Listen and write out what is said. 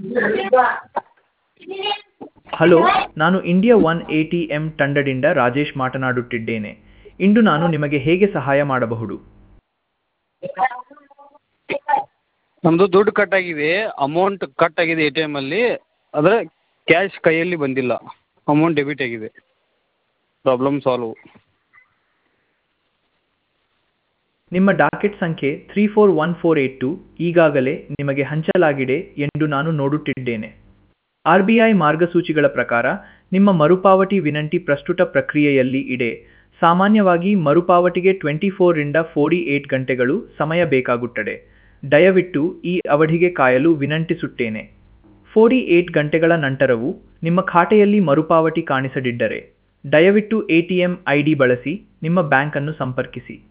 hello ನಾನು India one A T M ತಂಡದಿಂದ ರಾಜೇಶ್ ಮಾತನಾಡುತ್ತಿದ್ದೇನೆ ಇಂದು ನಾನು ನಿಮಗೆ ಹೇಗೆ ಸಹಾಯ ಮಾಡಬಹುದು ನಮ್ಮದು ದುಡ್ಡು ಕಟ್ ಆಗಿದೆ ಅಮೌಂಟ್ ಕಟ್ ಆಗಿದೆ ಎ ಟಿ ಎಮ್ಮಲ್ಲಿ ಆದರೆ ಕ್ಯಾಶ್ ಕೈಯಲ್ಲಿ ಬಂದಿಲ್ಲ ಅಮೌಂಟ್ ಡೆಬಿಟ್ ಆಗಿದೆ ಪ್ರಾಬ್ಲಮ್ ಸಾಲ್ವ್ ನಿಮ್ಮ ಡಾಕೆಟ್ ಸಂಖ್ಯೆ three four one four eight two ಈಗಾಗಲೇ ನಿಮಗೆ ಹಂಚಲಾಗಿದೆ ಎಂದು ನಾನು ನೋಡುತ್ತಿದ್ದೇನೆ ಆರ್ ಬಿ ಐ ಮಾರ್ಗಸೂಚಿಗಳ ಪ್ರಕಾರ ನಿಮ್ಮ ಮರುಪಾವತಿ ವಿನಂತಿ ಪ್ರಸ್ತುತ ಪ್ರಕ್ರಿಯೆಯಲ್ಲಿ ಇದೆ ಸಾಮಾನ್ಯವಾಗಿ ಮರುಪಾವತಿಗೆ ಟ್ವೆಂಟಿ ಫೋರಿಂದ ಫೋರ್ಟಿ ಏಟ್ ಗಂಟೆಗಳು ಸಮಯ ಬೇಕಾಗುತ್ತದೆ ದಯವಿಟ್ಟು ಈ ಅವಧಿಗೆ ಕಾಯಲು ವಿನಂತಿಸುತ್ತೇನೆ ಫೋರ್ಟಿ ಏಟ್ ಗಂಟೆಗಳ ನಂತರವೂ ನಿಮ್ಮ ಖಾತೆಯಲ್ಲಿ ಮರುಪಾವತಿ ಕಾಣಿಸದಿದ್ದರೆ ದಯವಿಟ್ಟು A T M I D ಬಳಸಿ ನಿಮ್ಮ ಬ್ಯಾಂಕನ್ನು ಸಂಪರ್ಕಿಸಿ